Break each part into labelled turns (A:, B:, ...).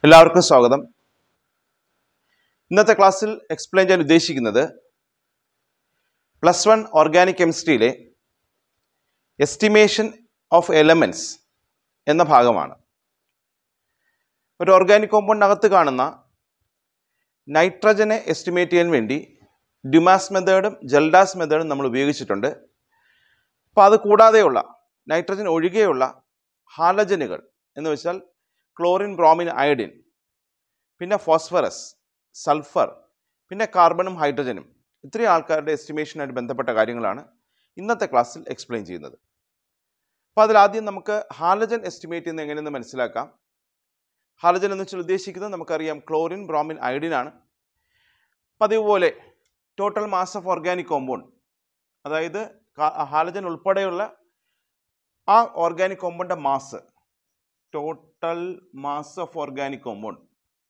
A: എല്ലാവർക്കും സ്വാഗതം ഇന്നത്തെ ക്ലാസ്സിൽ എക്സ്പ്ലെയിൻ ചെയ്യാൻ ഉദ്ദേശിക്കുന്നത് പ്ലസ് വൺ ഓർഗാനിക് കെമിസ്ട്രിയിലെ എസ്റ്റിമേഷൻ ഓഫ് എലമെൻറ്റ്സ് എന്ന ഭാഗമാണ് ഒരു ഓർഗാനിക് കോമ്പൗണ്ടിനകത്ത് കാണുന്ന നൈട്രജനെ എസ്റ്റിമേറ്റ് ചെയ്യാൻ വേണ്ടി ഡ്യുമാസ് മെത്തേഡും ജെൽഡാസ് മെത്തേഡും നമ്മൾ ഉപയോഗിച്ചിട്ടുണ്ട് അപ്പോൾ അത് കൂടാതെയുള്ള നൈട്രജൻ ഒഴികെയുള്ള ഹാലജനുകൾ എന്ന് വെച്ചാൽ ക്ലോറിൻ ബ്രോമിൻ അയഡിൻ പിന്നെ ഫോസ്ഫറസ് സൾഫർ പിന്നെ കാർബണും ഹൈഡ്രജനും ഇത്രയും ആൾക്കാരുടെ എസ്റ്റിമേഷനായിട്ട് ബന്ധപ്പെട്ട കാര്യങ്ങളാണ് ഇന്നത്തെ ക്ലാസ്സിൽ എക്സ്പ്ലെയിൻ ചെയ്യുന്നത് അപ്പോൾ അതിലാദ്യം നമുക്ക് ഹാലജൻ എസ്റ്റിമേറ്റ് ചെയ്യുന്നത് എങ്ങനെയെന്ന് മനസ്സിലാക്കാം ഹാലജൻ എന്ന് വെച്ചാൽ ഉദ്ദേശിക്കുന്നത് നമുക്കറിയാം ക്ലോറിൻ ബ്രോമിൻ അയഡിൻ ആണ് പതിവ് പോലെ total mass of organic compound അതായത് കാ- ഹാലജൻ ഉൾപ്പെടെയുള്ള ആ ഓർഗാനിക് കോമ്പൗണ്ടിൻ്റെ mass total mass of organic compound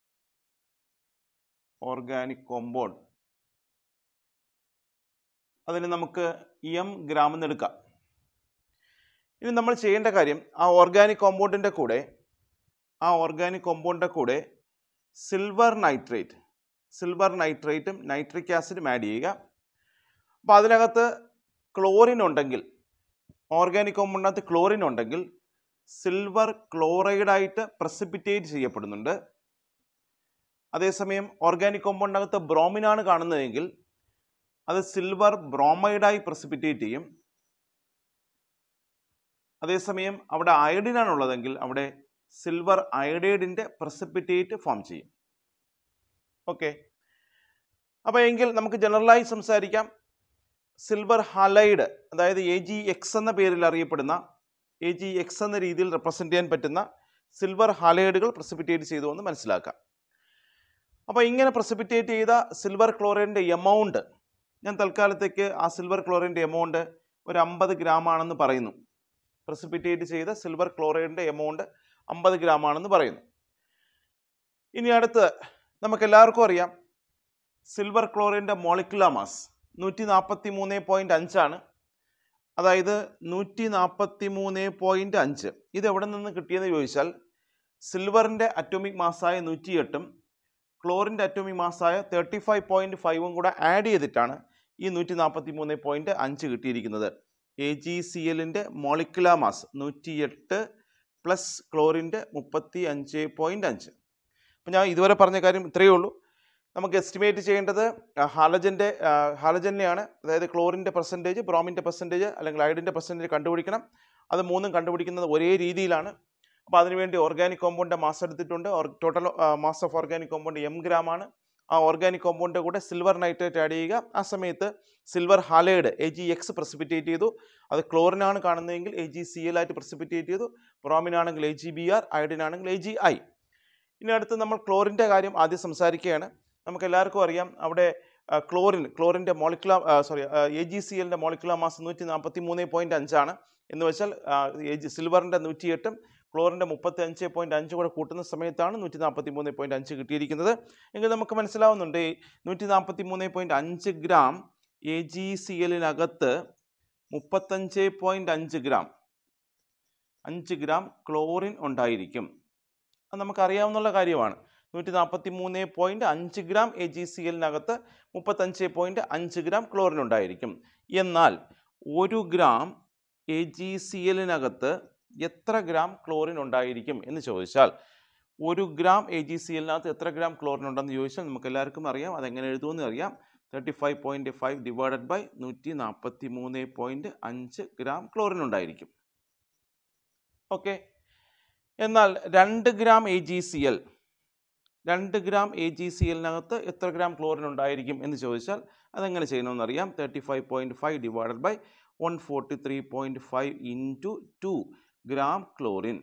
A: organic compound അതിന് നമുക്ക് എം ഗ്രാം എന്ന് എടുക്കാം ഇനി നമ്മൾ ചെയ്യേണ്ട കാര്യം ആ ഓർഗാനിക് കോമ്പൗണ്ടിൻ്റെ കൂടെ ആ ഓർഗാനിക് കോമ്പൗണ്ടിൻ്റെ കൂടെ സിൽവർ നൈട്രേറ്റ് സിൽവർ നൈട്രേറ്റും നൈട്രിക് ആസിഡും ആഡ് ചെയ്യുക അപ്പോൾ അതിനകത്ത് ക്ലോറിൻ ഉണ്ടെങ്കിൽ ഓർഗാനിക് കോമ്പൗണ്ടിനകത്ത് ക്ലോറിൻ ഉണ്ടെങ്കിൽ സിൽവർ ക്ലോറൈഡായിട്ട് പ്രസിപ്പിറ്റേറ്റ് ചെയ്യപ്പെടുന്നുണ്ട് അതേസമയം ഓർഗാനിക് കോമ്പൗണ്ടിനകത്ത് ബ്രോമിനാണ് കാണുന്നതെങ്കിൽ അത് സിൽവർ ബ്രോമൈഡായി പ്രസിപ്പിറ്റേറ്റ് ചെയ്യും അതേസമയം അവിടെ അയഡിനാണ് ഉള്ളതെങ്കിൽ അവിടെ സിൽവർ അയഡൈഡിൻ്റെ പ്രസിപ്പിറ്റേറ്റ് ഫോം ചെയ്യും ഓക്കെ അപ്പോൾ എങ്കിൽ നമുക്ക് ജനറലായി സംസാരിക്കാം സിൽവർ ഹലൈഡ് അതായത് എ ജി എക്സ് എന്ന പേരിൽ അറിയപ്പെടുന്ന എ ജി എക്സ് എന്ന രീതിയിൽ റെപ്രസെൻ്റ് ചെയ്യാൻ പറ്റുന്ന സിൽവർ ഹാലൈഡുകൾ പ്രസിപ്പിറ്റേറ്റ് ചെയ്തു എന്ന് മനസ്സിലാക്കാം അപ്പോൾ ഇങ്ങനെ പ്രസിപ്പിറ്റേറ്റ് ചെയ്ത സിൽവർ ക്ലോറൈഡിൻ്റെ എമൗണ്ട് ഞാൻ തൽക്കാലത്തേക്ക് ആ സിൽവർ ക്ലോറൈഡിൻ്റെ എമൗണ്ട് ഒരു അമ്പത് ഗ്രാം ആണെന്ന് പറയുന്നു പ്രസിപ്പിറ്റേറ്റ് ചെയ്ത സിൽവർ ക്ലോറൈഡിൻ്റെ എമൗണ്ട് അമ്പത് ഗ്രാം ആണെന്ന് പറയുന്നു ഇനി അടുത്ത് നമുക്ക് എല്ലാവർക്കും അറിയാം സിൽവർ ക്ലോറൈഡിൻ്റെ മോളിക്കുലർ മാസ് നൂറ്റി നാൽപ്പത്തി മൂന്ന് പോയിൻറ്റ് അഞ്ചാണ് അതായത് നൂറ്റി നാൽപ്പത്തി മൂന്ന് പോയിൻറ്റ് അഞ്ച് ഇത് എവിടെ നിന്ന് കിട്ടിയെന്ന് ചോദിച്ചാൽ സിൽവറിൻ്റെ അറ്റോമിക് മാസായ നൂറ്റിയെട്ടും ക്ലോറിൻ്റെ അറ്റോമിക് മാസായ തേർട്ടി ഫൈവ് പോയിൻറ്റ് ഫൈവും കൂടെ ആഡ് ചെയ്തിട്ടാണ് ഈ നൂറ്റി നാൽപ്പത്തി മൂന്ന് പോയിൻറ്റ് അഞ്ച് കിട്ടിയിരിക്കുന്നത് എ ജി സി എല്ലിൻ്റെ മോളിക്കുലർ മാസ് നൂറ്റിയെട്ട് പ്ലസ് ക്ലോറിൻ്റെ മുപ്പത്തി അഞ്ച് പോയിൻറ്റ് അഞ്ച് അപ്പോൾ ഞാൻ ഇതുവരെ പറഞ്ഞ കാര്യം ഇത്രയേ ഉള്ളൂ നമുക്ക് എസ്റ്റിമേറ്റ് ചെയ്യേണ്ടത് ഹാലജൻ്റെ ഹാലജനെയാണ് അതായത് ക്ലോറിൻ്റെ പെർസെൻറ്റേജ് ബ്രോമിൻ്റെ പെർസെൻറ്റേജ് അല്ലെങ്കിൽ അയഡിൻ്റെ പെർസെൻറ്റേജ് കണ്ടുപിടിക്കണം അത് മൂന്നും കണ്ടുപിടിക്കുന്നത് ഒരേ രീതിയിലാണ് അപ്പോൾ അതിനുവേണ്ടി ഓർഗാനിക് കോമ്പൗണ്ടിൻ്റെ മാസ് എടുത്തിട്ടുണ്ട് total mass of organic compound M gram ആണ് ആ ഓർഗാനിക് കോമ്പൗണ്ടിൻ്റെ കൂടെ സിൽവർ നൈട്രേറ്റ് ആഡ് ചെയ്യുക ആ സമയത്ത് silver halide A G X precipitate ചെയ്തു അത് ക്ലോറിനാണ് കാണുന്നതെങ്കിൽ എ ജി സി എൽ ആയിട്ട് പ്രസിപ്പിറ്റേറ്റ് ചെയ്തു ബ്രോമിൻ ആണെങ്കിൽ A G B R iodine ആണെങ്കിൽ എ ജി ഐ ഇനി അടുത്ത് നമ്മൾ ക്ലോറിൻ്റെ കാര്യം ആദ്യം സംസാരിക്കുകയാണ് നമുക്ക് എല്ലാവർക്കും അറിയാം അവിടെ ആ, ക്ലോറിൻ ക്ലോറിൻ്റെ molecular sorry A G C എല്ലിൻ്റെ മോളിക്കുലർ മാസ് നൂറ്റി നാൽപ്പത്തി മൂന്ന് പോയിൻറ്റ് അഞ്ചാണ് എന്ന് വെച്ചാൽ എ ജി സിൽവറിൻ്റെ നൂറ്റിയെട്ടും ക്ലോറിൻ്റെ മുപ്പത്തി അഞ്ച് പോയിൻറ്റ് അഞ്ച് കൂടെ കൂട്ടുന്ന സമയത്താണ് നൂറ്റി നാൽപ്പത്തി മൂന്ന് പോയിൻറ്റ് അഞ്ച് കിട്ടിയിരിക്കുന്നത് എങ്കിൽ നമുക്ക് മനസ്സിലാവുന്നുണ്ട് ഈ നൂറ്റി നാൽപ്പത്തി മൂന്ന് പോയിൻറ്റ് അഞ്ച് ഗ്രാം എ ജി സി എല്ലിനകത്ത് മുപ്പത്തഞ്ച് പോയിൻറ്റ് അഞ്ച് ഗ്രാം അഞ്ച് ഗ്രാം ക്ലോറിൻ ഉണ്ടായിരിക്കും അത് നമുക്കറിയാവുന്ന കാര്യമാണ് നൂറ്റി നാൽപ്പത്തി മൂന്ന് പോയിൻറ്റ് അഞ്ച് ഗ്രാം എ ജി സി എല്ലിനകത്ത് മുപ്പത്തഞ്ച് പോയിൻറ്റ് അഞ്ച് ഗ്രാം ക്ലോറിൻ ഉണ്ടായിരിക്കും എന്നാൽ ഒരു ഗ്രാം എ ജി സി എല്ലിനകത്ത് എത്ര ഗ്രാം ക്ലോറിൻ ഉണ്ടായിരിക്കും എന്ന് ചോദിച്ചാൽ ഒരു ഗ്രാം എ ജി സി എല്ലിനകത്ത് എത്ര ഗ്രാം ക്ലോറിൻ ഉണ്ടെന്ന് ചോദിച്ചാൽ നമുക്ക് എല്ലാവർക്കും അറിയാം അതെങ്ങനെ എഴുതുമെന്ന് അറിയാം thirty five point five divided by നൂറ്റി നാൽപ്പത്തി മൂന്ന് പോയിൻറ്റ് അഞ്ച് ഗ്രാം ക്ലോറിൻ ഉണ്ടായിരിക്കും ഓക്കെ എന്നാൽ രണ്ട് gram A G C L രണ്ട് ഗ്രാം എ ജി സി എല്ലിനകത്ത് എത്ര ഗ്രാം ക്ലോറിൻ ഉണ്ടായിരിക്കും എന്ന് ചോദിച്ചാൽ അതെങ്ങനെ ചെയ്യണമെന്ന് അറിയാം thirty five point five divided by one forty three point five into two gram chlorine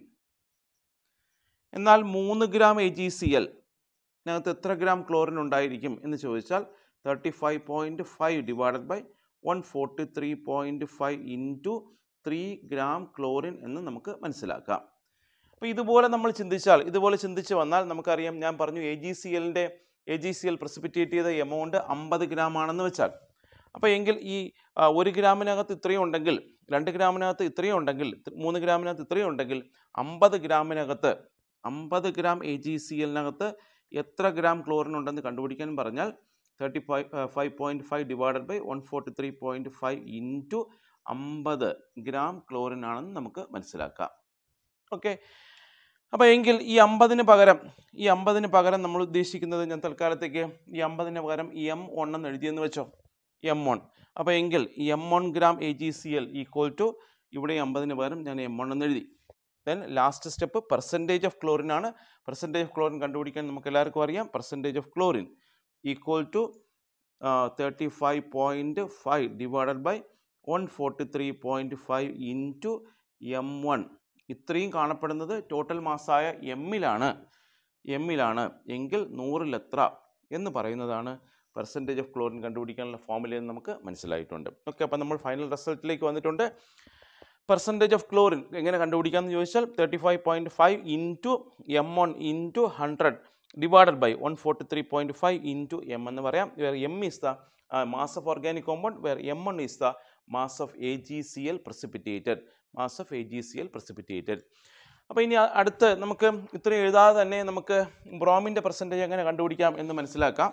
A: എന്നാൽ മൂന്ന് gram A G C L ഇതിനകത്ത് എത്ര ഗ്രാം ക്ലോറിൻ ഉണ്ടായിരിക്കും എന്ന് ചോദിച്ചാൽ thirty five point five divided by one forty three point five into three gram chlorine എന്ന് നമുക്ക് മനസ്സിലാക്കാം അപ്പോൾ ഇതുപോലെ നമ്മൾ ചിന്തിച്ചാൽ ഇതുപോലെ ചിന്തിച്ച് വന്നാൽ നമുക്കറിയാം ഞാൻ പറഞ്ഞു എ ജി സി എല്ലിൻ്റെ A G C L precipitate ചെയ്ത എമൗണ്ട് അമ്പത് ഗ്രാം ആണെന്ന് വെച്ചാൽ അപ്പോൾ എങ്കിൽ ഈ ആ, ഒരു ഗ്രാമിനകത്ത് ഇത്രയും ഉണ്ടെങ്കിൽ രണ്ട് ഗ്രാമിനകത്ത് ഇത്രയും ഉണ്ടെങ്കിൽ ത്- മൂന്ന് ഗ്രാമിനകത്ത് ഇത്രയും ഉണ്ടെങ്കിൽ അമ്പത് ഗ്രാമിനകത്ത് അമ്പത് ഗ്രാം എ ജി സി എല്ലിനകത്ത് എത്ര ഗ്രാം ക്ലോറിൻ ഉണ്ടെന്ന് കണ്ടുപിടിക്കാൻ പറഞ്ഞാൽ thirty five five point five divided by one forty three point five into അമ്പത് ഗ്രാം ക്ലോറിൻ ആണെന്ന് നമുക്ക് മനസ്സിലാക്കാം ഓക്കെ അപ്പോൾ എങ്കിൽ ഈ അമ്പതിന് പകരം ഈ അമ്പതിന് പകരം നമ്മൾ ഉദ്ദേശിക്കുന്നത് ഞാൻ തൽക്കാലത്തേക്ക് ഈ അമ്പതിന് പകരം എം വൺ എന്ന് എഴുതിയെന്ന് വെച്ചോ എം വൺ അപ്പോൾ എങ്കിൽ M one gram A G C L equal to ഇവിടെ അമ്പതിന് പകരം ഞാൻ എം വൺ എന്ന് എഴുതി then last step percentage of chlorine ആണ് പെർസെൻറ്റേജ് ഓഫ് ക്ലോറിൻ കണ്ടുപിടിക്കാൻ നമുക്ക് എല്ലാവർക്കും അറിയാം percentage of chlorine equal to thirty five point five divided by one forty three point five into M one ഇത്രയും കാണപ്പെടുന്നത് ടോട്ടൽ മാസ്സായ എമ്മിലാണ് എമ്മിലാണ് എങ്കിൽ നൂറിൽ എത്ര എന്ന് പറയുന്നതാണ് പെർസെൻറ്റേജ് ഓഫ് ക്ലോറിൻ കണ്ടുപിടിക്കാനുള്ള ഫോമുല എന്ന് നമുക്ക് മനസ്സിലായിട്ടുണ്ട് ഓക്കെ അപ്പോൾ നമ്മൾ ഫൈനൽ റിസൾട്ടിലേക്ക് വന്നിട്ടുണ്ട് പെർസെൻറ്റേജ് ഓഫ് ക്ലോറിൻ എങ്ങനെ കണ്ടുപിടിക്കാമെന്ന് ചോദിച്ചാൽ thirty five point five into M one into hundred divided by one forty three point five into M എന്ന് പറയാം where M is the mass of organic compound where M one is the mass of A G C L precipitated mass of A G C L precipitated അപ്പോൾ ഇനി അ- അടുത്ത് നമുക്ക് ഇത്രയും എഴുതാതെ തന്നെ നമുക്ക് ബ്രോമിൻ്റെ percentage എങ്ങനെ കണ്ടുപിടിക്കാം എന്ന് മനസ്സിലാക്കാം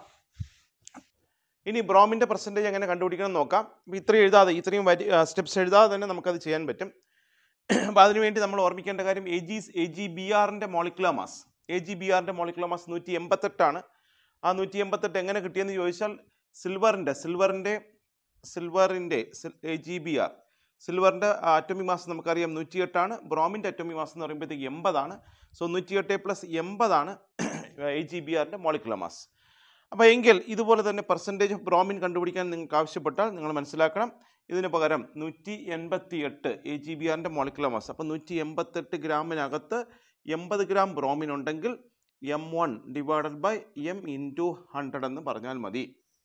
A: ഇനി ബ്രോമിൻ്റെ പെർസെൻറ്റേജ് എങ്ങനെ കണ്ടുപിടിക്കണം എന്ന് നോക്കാം അപ്പോൾ ഇത്രയും എഴുതാതെ ഇത്രയും വരി സ്റ്റെപ്സ് എഴുതാതെ തന്നെ നമുക്കത് ചെയ്യാൻ പറ്റും അപ്പോൾ അതിനുവേണ്ടി നമ്മൾ ഓർമ്മിക്കേണ്ട കാര്യം A G A G B ആറിൻ്റെ molecular mass A G B ആറിൻ്റെ മോളിക്കുലർ മാസ് നൂറ്റി എൺപത്തെട്ടാണ് ആ നൂറ്റി എൺപത്തെട്ട് എങ്ങനെ കിട്ടിയെന്ന് ചോദിച്ചാൽ സിൽവറിൻ്റെ സിൽവറിൻ്റെ സിൽവറിൻ്റെ എ ജി ബി ആർ സിൽവറിൻ്റെ അറ്റോമിക് മാസ് നമുക്കറിയാം നൂറ്റിയെട്ടാണ് ബ്രോമിൻ്റെ അറ്റോമിക് മാസ് എന്ന് പറയുമ്പോഴത്തേക്ക് എൺപതാണ് സോ നൂറ്റിയെട്ട് പ്ലസ് എൺപതാണ് എ ജി ബി ആറിൻ്റെ മോളിക്കുലർ മാസ് അപ്പോൾ എങ്കിൽ ഇതുപോലെ തന്നെ പെർസെൻറ്റേജ് ഓഫ് ബ്രോമിൻ കണ്ടുപിടിക്കാൻ നിങ്ങൾക്ക് ആവശ്യപ്പെട്ടാൽ നിങ്ങൾ മനസ്സിലാക്കണം ഇതിന് പകരം നൂറ്റി എൺപത്തി എട്ട് എ ജി ബി ആറിൻ്റെ മോളിക്കുലർ മാസ് അപ്പോൾ നൂറ്റി എൺപത്തെട്ട് ഗ്രാമിനകത്ത് എൺപത് ഗ്രാം ബ്രോമിൻ ഉണ്ടെങ്കിൽ M one divided by M into hundred എന്ന് പറഞ്ഞാൽ മതി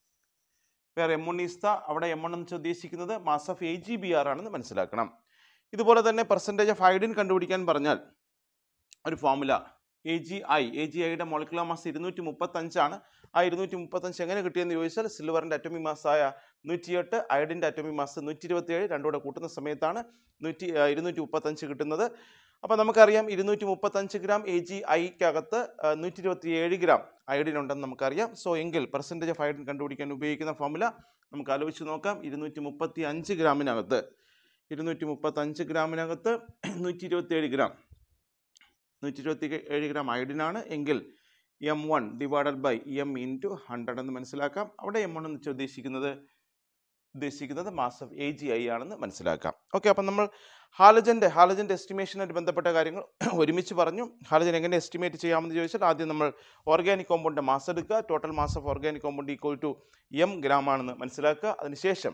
A: വേറെ എം വൺ ഈസ് ദ അവിടെ എം വൺ എന്ന് വെച്ച് ഉദ്ദേശിക്കുന്നത് mass of A G B R ആണെന്ന് മനസ്സിലാക്കണം ഇതുപോലെ തന്നെ പെർസെൻറ്റേജ് ഓഫ് ഐഡിൻ കണ്ടുപിടിക്കാൻ പറഞ്ഞാൽ ഒരു formula A G I A G ഐയുടെ മോളിക്കുലർ മാസ് ഇരുന്നൂറ്റി മുപ്പത്തഞ്ചാണ് ആ ഇരുന്നൂറ്റി മുപ്പത്തഞ്ച് എങ്ങനെ കിട്ടിയെന്ന് ചോദിച്ചാൽ സിൽവറിൻ്റെ അറ്റോമിക് മാസായ നൂറ്റിയെട്ട് അയഡിൻ്റെ അറ്റോമിക് മാസ് നൂറ്റി ഇരുപത്തിയേഴ് രണ്ടുകൂടെ കൂട്ടുന്ന സമയത്താണ് നൂറ്റി ആ, ഇരുന്നൂറ്റി മുപ്പത്തഞ്ച് കിട്ടുന്നത് അപ്പോൾ നമുക്കറിയാം ഇരുന്നൂറ്റി മുപ്പത്തഞ്ച് ഗ്രാം എ ജി ഐക്കകത്ത് നൂറ്റി ഇരുപത്തിയേഴ് ഗ്രാം അയഡിൻ ഉണ്ടെന്ന് നമുക്കറിയാം സോ എങ്കിൽ പെർസെൻറ്റേജ് ഓഫ് അയഡിൻ കണ്ടുപിടിക്കാൻ ഉപയോഗിക്കുന്ന ഫോമുല നമുക്ക് ആലോചിച്ച് നോക്കാം ഇരുന്നൂറ്റി മുപ്പത്തി അഞ്ച് ഗ്രാമിനകത്ത് ഇരുന്നൂറ്റി മുപ്പത്തഞ്ച് ഗ്രാമിനകത്ത് നൂറ്റി ഇരുപത്തിയേഴ് ഗ്രാം നൂറ്റി ഇരുപത്തി ഏഴ് ഗ്രാം അയഡിനാണ് എങ്കിൽ M one divided by M into hundred എന്ന് മനസ്സിലാക്കാം അവിടെ എം വൺ എന്ന് വെച്ചാൽ ഉദ്ദേശിക്കുന്നത് ഉദ്ദേശിക്കുന്നത് mass of A G I ആണെന്ന് മനസ്സിലാക്കാം ഓക്കെ അപ്പം നമ്മൾ ഹാലജൻ്റെ ഹാലജൻ്റെ എസ്റ്റിമേഷനായിട്ട് ബന്ധപ്പെട്ട കാര്യങ്ങൾ ഒരുമിച്ച് പറഞ്ഞു ഹാലജൻ എങ്ങനെ എസ്റ്റിമേറ്റ് ചെയ്യാമെന്ന് ചോദിച്ചാൽ ആദ്യം നമ്മൾ ഓർഗാനിക് കോമ്പൗണ്ടിൻ്റെ മാസ് എടുക്കുക total mass of organic compound equal to M gram ആണെന്ന് മനസ്സിലാക്കുക അതിനുശേഷം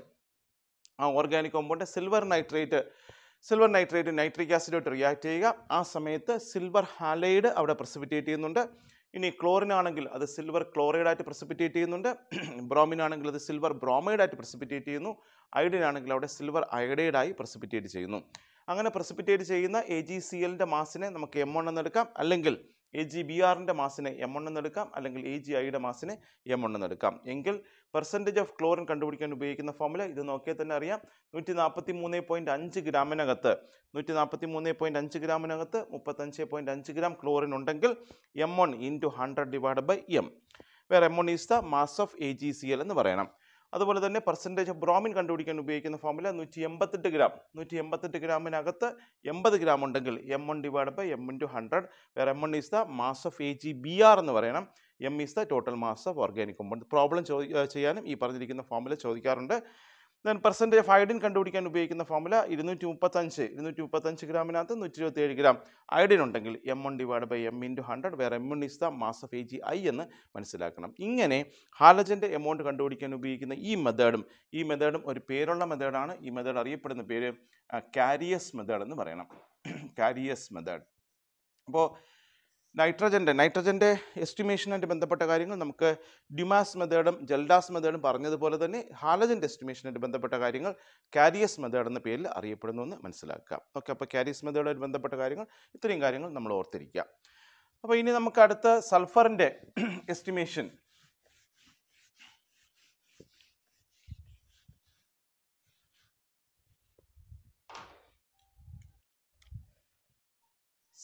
A: ആ organic compound silver nitrate silver nitrate nitric ആസിഡോട്ട് റിയാക്ട് ചെയ്യുക ആ സമയത്ത് സിൽവർ ഹാലൈഡ് അവിടെ പ്രസിപ്പിറ്റേറ്റ് ചെയ്യുന്നുണ്ട് ഇനി ക്ലോറിൻ ആണെങ്കിൽ അത് സിൽവർ ക്ലോറൈഡ് ആയിട്ട് പ്രസിപ്പിറ്റേറ്റ് ചെയ്യുന്നുണ്ട് ബ്രോമിൻ ആണെങ്കിൽ അത് സിൽവർ ബ്രോമൈഡ് ആയിട്ട് പ്രസിപ്പിറ്റേറ്റ് ചെയ്യുന്നു അയഡിൻ ആണെങ്കിൽ അവിടെ സിൽവർ അയഡൈഡ് ആയി പ്രസിപ്പിറ്റേറ്റ് ചെയ്യുന്നു അങ്ങനെ പ്രസിപ്പിറ്റേറ്റ് ചെയ്യുന്ന എ ജി സി എല്ലിൻ്റെ മാസിനെ നമുക്ക് എം വൺ എന്നെടുക്കാം അല്ലെങ്കിൽ എ ജി ബി ആറിൻ്റെ മാസിനെ എം വൺ എന്നെടുക്കാം അല്ലെങ്കിൽ എ ജി ഐയുടെ മാസിനെ എം വൺ എന്നെടുക്കാം എങ്കിൽ പെർസെൻറ്റേജ് ഓഫ് ക്ലോറിൻ കണ്ടുപിടിക്കാൻ ഉപയോഗിക്കുന്ന ഫോമുല ഇത് നോക്കിയാൽ തന്നെ അറിയാം നൂറ്റി നാൽപ്പത്തി മൂന്ന് പോയിൻറ്റ് അഞ്ച് ഗ്രാമിനകത്ത് നൂറ്റി നാൽപ്പത്തി മൂന്ന് പോയിൻറ്റ് അഞ്ച് ഗ്രാമിനകത്ത് മുപ്പത്തഞ്ച് പോയിൻറ്റ് അഞ്ച് ഗ്രാം ക്ലോറിൻ ഉണ്ടെങ്കിൽ M one into hundred divide by M വേറെ M one is the mass of A G C L എന്ന് പറയണം അതുപോലെ തന്നെ പെർസെൻറ്റേജ് ഓഫ് ബ്രോമിൻ കണ്ടുപിടിക്കാൻ ഉപയോഗിക്കുന്ന ഫോമുല നൂറ്റി എൺപത്തെട്ട് ഗ്രാം നൂറ്റി എൺപത്തെട്ട് ഗ്രാമിനകത്ത് എൺപത് ഗ്രാം ഉണ്ടെങ്കിൽ M one divide by M into hundred വേറെ M one is the mass of A G B R എന്ന് പറയണം M is the total mass of organic compound problem ചോദി ഏഹ് ചെയ്യാനും ഈ പറഞ്ഞിരിക്കുന്ന ഫോമുല ചോദിക്കാറുണ്ട് ദെൻ പെർസെൻറ്റേജ് ഓഫ് അയഡിൻ കണ്ടുപിടിക്കാൻ ഉപയോഗിക്കുന്ന ഫോമുല ഇരുന്നൂറ്റി മുപ്പത്തഞ്ച് ഇരുന്നൂറ്റി മുപ്പത്തഞ്ച് ഗ്രാമിനകത്ത് നൂറ്റി ഇരുപത്തി ഏഴ് ഗ്രാം അയഡിൻ ഉണ്ടെങ്കിൽ M one divide by M into hundred വേറെ M one is the mass of A G I എന്ന് മനസ്സിലാക്കണം ഇങ്ങനെ ഹാലജൻ്റെ എമൗണ്ട് കണ്ടുപിടിക്കാൻ ഉപയോഗിക്കുന്ന ഈ മെത്തേഡും ഈ മെത്തേഡും ഒരു പേരുള്ള മെത്തേഡാണ് ഈ മെത്തേഡ് അറിയപ്പെടുന്ന പേര് കാരിയസ് മെത്തേഡ് എന്ന് പറയണം കാരിയസ് മെത്തേഡ് അപ്പോൾ നൈട്രജൻ്റെ നൈട്രജൻ്റെ എസ്റ്റിമേഷനായിട്ട് ബന്ധപ്പെട്ട കാര്യങ്ങൾ നമുക്ക് ഡ്യുമാസ് മെത്തേഡും ജെൽഡാസ് മെത്തേഡും പറഞ്ഞതുപോലെ തന്നെ ഹാലജൻ്റെ എസ്റ്റിമേഷനായിട്ട് ബന്ധപ്പെട്ട കാര്യങ്ങൾ കാരിയസ് മെത്തേഡ് എന്ന പേരിൽ അറിയപ്പെടുന്നു എന്ന് മനസ്സിലാക്കുക ഓക്കെ അപ്പോൾ കാരിയസ് മെത്തേഡുമായിട്ട് ബന്ധപ്പെട്ട കാര്യങ്ങൾ ഇത്രയും കാര്യങ്ങൾ നമ്മൾ ഓർത്തിരിക്കുക അപ്പോൾ ഇനി നമുക്ക് അടുത്ത സൾഫറിൻ്റെ എസ്റ്റിമേഷൻ